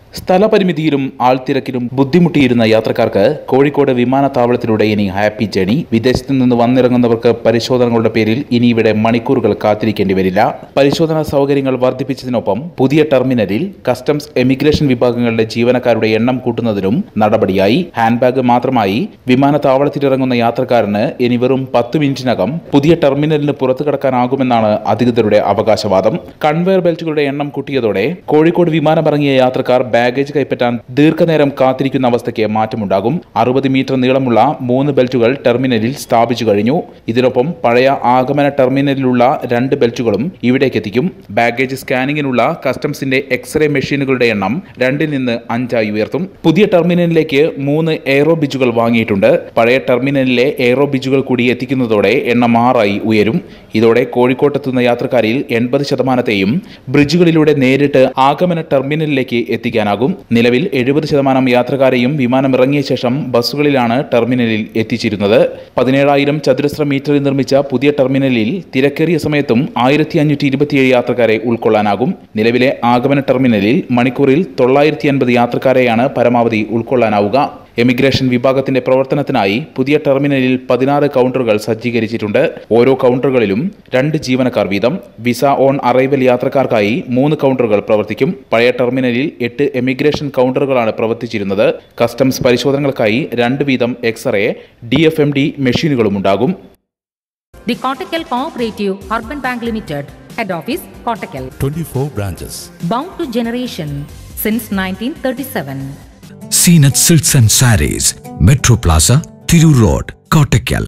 സ്ഥലപരിമിതിയിലും ആൾത്തിരക്കിലും ബുദ്ധിമുട്ടിയിരുന്ന യാത്രക്കാർക്ക് കോഴിക്കോട് വിമാനത്താവളത്തിലൂടെ ഇനി happy journey വിദേശത്തു നിന്ന് വന്നിറങ്ങുന്നവർക്ക് പരിശോധനകളുടെ പേരിൽ ഇനി ഇവിടെ മണിക്കൂറുകൾ കാത്തിരിക്കേണ്ടി വരില്ല പരിശോധനാ സൗകര്യങ്ങൾ വർദ്ധിപ്പിച്ചതിനൊപ്പം പുതിയ ടെർമിനലിൽ കസ്റ്റംസ് എമിഗ്രേഷൻ വിഭാഗങ്ങളുടെ ജീവനക്കാരുടെ എണ്ണം കൂട്ടുന്നതിനും നടപടിയായി ഹാൻഡ്ബാഗ് മാത്രമായി വിമാനത്താവളത്തിലിറങ്ങുന്ന യാത്രക്കാരന് ഇനി വെറും പത്ത് മിനിറ്റിനകം പുതിയ ടെർമിനലിന് പുറത്തു കടക്കാനാകുമെന്നാണ് അധികൃതരുടെ അവകാശവാദം കൺവെയർ ബെൽറ്റുകളുടെ എണ്ണം കൂട്ടിയതോടെ കോഴിക്കോട് വിമാനമിറങ്ങിയ യാത്രക്കാർ ബാഗേജ് കൈപ്പറ്റാൻ ദീർഘനേരം കാത്തിരിക്കുന്ന അവസ്ഥയ്ക്ക് മാറ്റമുണ്ടാകും അറുപത് മീറ്റർ നീളമുള്ള മൂന്ന് ബെൽറ്റുകൾ ടെർമിനലിൽ സ്ഥാപിച്ചു കഴിഞ്ഞു ഇതിനൊപ്പം പഴയ ആഗമന ടെർമിനലിലുള്ള രണ്ട് ബെൽറ്റുകളും ഇവിടേക്ക് എത്തിക്കും ബാഗേജ് സ്കാനിങ്ങിനുള്ള കസ്റ്റംസിന്റെ എക്സ്റേ മെഷീനുകളുടെ എണ്ണം രണ്ടിൽ നിന്ന് അഞ്ചായി ഉയർത്തും പുതിയ ടെർമിനലിലേക്ക് മൂന്ന് എയറോ ബിജുകൾ വാങ്ങിയിട്ടുണ്ട് പഴയ ടെർമിനലിലെ എയറോ ബിജുകൾ കൂടി എത്തിക്കുന്നതോടെ എണ്ണം ആറായി ഉയരും ഇതോടെ കോഴിക്കോട്ടെത്തുന്ന യാത്രക്കാരിൽ എൺപത് ശതമാനത്തെയും ബ്രിഡ്ജുകളിലൂടെ നേരിട്ട് ആഗമന ടെർമിനലിലേക്ക് എത്തിക്കാനാകും നിലവിൽ എഴുപത് ശതമാനം യാത്രക്കാരെയും വിമാനം ഇറങ്ങിയ ശേഷം ബസ്സുകളിലാണ് ടെർമിനലിൽ എത്തിച്ചിരുന്നത് പതിനേഴായിരം ചതുരശ്ര മീറ്ററിൽ നിർമ്മിച്ച പുതിയ ടെർമിനലിൽ തിരക്കേറിയ സമയത്തും ആയിരത്തി അഞ്ഞൂറ്റി ഇരുപത്തിയേഴ് യാത്രക്കാരെ ഉൾക്കൊള്ളാനാകും നിലവിലെ ആഗമന ടെർമിനലിൽ മണിക്കൂറിൽ തൊള്ളായിരത്തി അൻപത് യാത്രക്കാരെയാണ് പരമാവധി ഉൾക്കൊള്ളാനാവുക എമിഗ്രേഷൻ വിഭാഗത്തിന്റെ പ്രവർത്തനത്തിനായി പുതിയ ടെർമിനലിൽ പതിനാറ് കൗണ്ടറുകൾ സജ്ജീകരിച്ചിട്ടുണ്ട് ഓരോ കൗണ്ടറുകളിലും രണ്ട് ജീവനക്കാർ വീതം വിസ ഓൺ അറൈവൽ യാത്രക്കാർക്കായി മൂന്ന് കൗണ്ടറുകൾ പ്രവർത്തിക്കും പഴയ ടെർമിനലിൽ എട്ട് എമിഗ്രേഷൻ കൗണ്ടറുകളാണ് പ്രവർത്തിച്ചിരുന്നത് കസ്റ്റംസ് പരിശോധനകൾക്കായി രണ്ട് വീതം x-ray D F M D മെഷീനുകളും ഉണ്ടാകും The Kottakkal Cooperative Urban Bank Limited, Head Office, Kottakkal. 24 branches. Bound to generation since 1937. Zeenath silks and sarees metro plaza Tirur road Kottakkal